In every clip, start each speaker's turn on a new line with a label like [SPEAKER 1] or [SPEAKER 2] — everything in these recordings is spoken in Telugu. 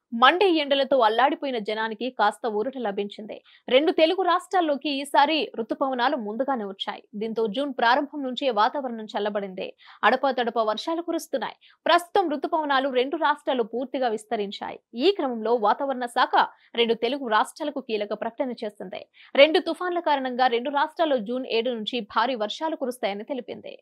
[SPEAKER 1] మండే ఎండలతో అల్లాడిపోయిన జనానికి కాస్త ఊరట లభించింది రెండు తెలుగు రాష్ట్రాల్లోకి ఈసారి రుతుపవనాలు ముందుగానే వచ్చాయి దీంతో జూన్ ప్రారంభం నుంచే వాతావరణం చల్లబడింది అడపతడప వర్షాలు కురుస్తున్నాయి ప్రస్తుతం రుతుపవనాలు రెండు రాష్ట్రాలు పూర్తిగా విస్తరించాయి ఈ క్రమంలో వాతావరణ శాఖ రెండు తెలుగు రాష్ట్రాలకు కీలక ప్రకటన చేసింది రెండు తుఫాన్ల కారణంగా రెండు రాష్ట్రాల్లో జూన్ ఏడు నుంచి భారీ వర్షాలు కురుస్తాయని తెలిపింది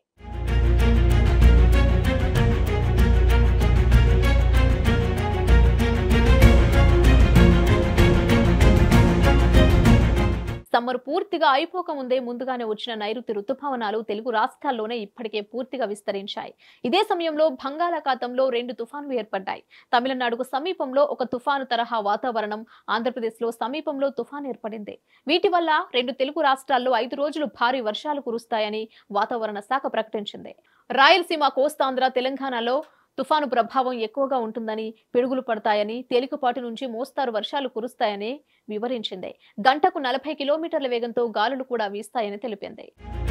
[SPEAKER 1] సమ్మర్ పూర్తిగా అయిపోక ముందే ముందుగానే వచ్చిన నైరుతి రుతుపవనాలు తెలుగు రాష్ట్రాల్లోనే ఇప్పటికే పూర్తిగా విస్తరించాయి ఇదే సమయంలో బంగాళాఖాతంలో రెండు తుఫాన్లు ఏర్పడ్డాయి తమిళనాడుకు సమీపంలో ఒక తుఫాను తరహా వాతావరణం ఆంధ్రప్రదేశ్లో సమీపంలో తుఫాన్ ఏర్పడింది వీటి వల్ల రెండు తెలుగు రాష్ట్రాల్లో ఐదు రోజులు భారీ వర్షాలు కురుస్తాయని వాతావరణ శాఖ ప్రకటించింది రాయలసీమ కోస్తాంధ్ర తెలంగాణలో తుఫాను ప్రభావం ఎక్కువగా ఉంటుందని పిడుగులు పడతాయని తేలికపాటి నుంచి మోస్తారు వర్షాలు కురుస్తాయని వివరించింది గంటకు నలభై కిలోమీటర్ల వేగంతో గాలులు కూడా వీస్తాయని తెలిపింది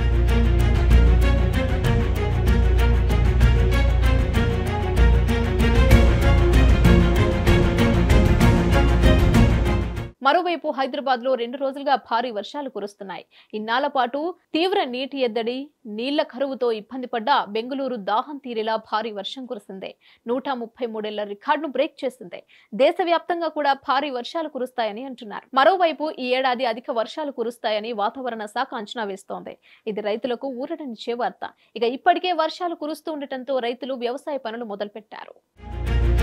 [SPEAKER 1] మరోవైపు హైదరాబాద్ లో రెండు రోజులుగా భారీ వర్షాలు కురుస్తున్నాయి ఇన్నాళ్ల పాటు తీవ్ర నీటి ఎద్దడి నీళ్ల కరువుతో ఇబ్బంది పడ్డ బెంగళూరు దాహం తీరేలా భారీ వర్షం కురిసింది నూట ముప్పై మూడేళ్ల రికార్డును బ్రేక్ చేసింది దేశవ్యాప్తంగా కూడా భారీ వర్షాలు కురుస్తాయని అంటున్నారు మరోవైపు ఈ ఏడాది అధిక వర్షాలు కురుస్తాయని వాతావరణ శాఖ అంచనా వేస్తోంది ఇది రైతులకు ఊరటనిచ్చే వార్త ఇక ఇప్పటికే వర్షాలు కురుస్తూ ఉండటంతో రైతులు వ్యవసాయ పనులు మొదలుపెట్టారు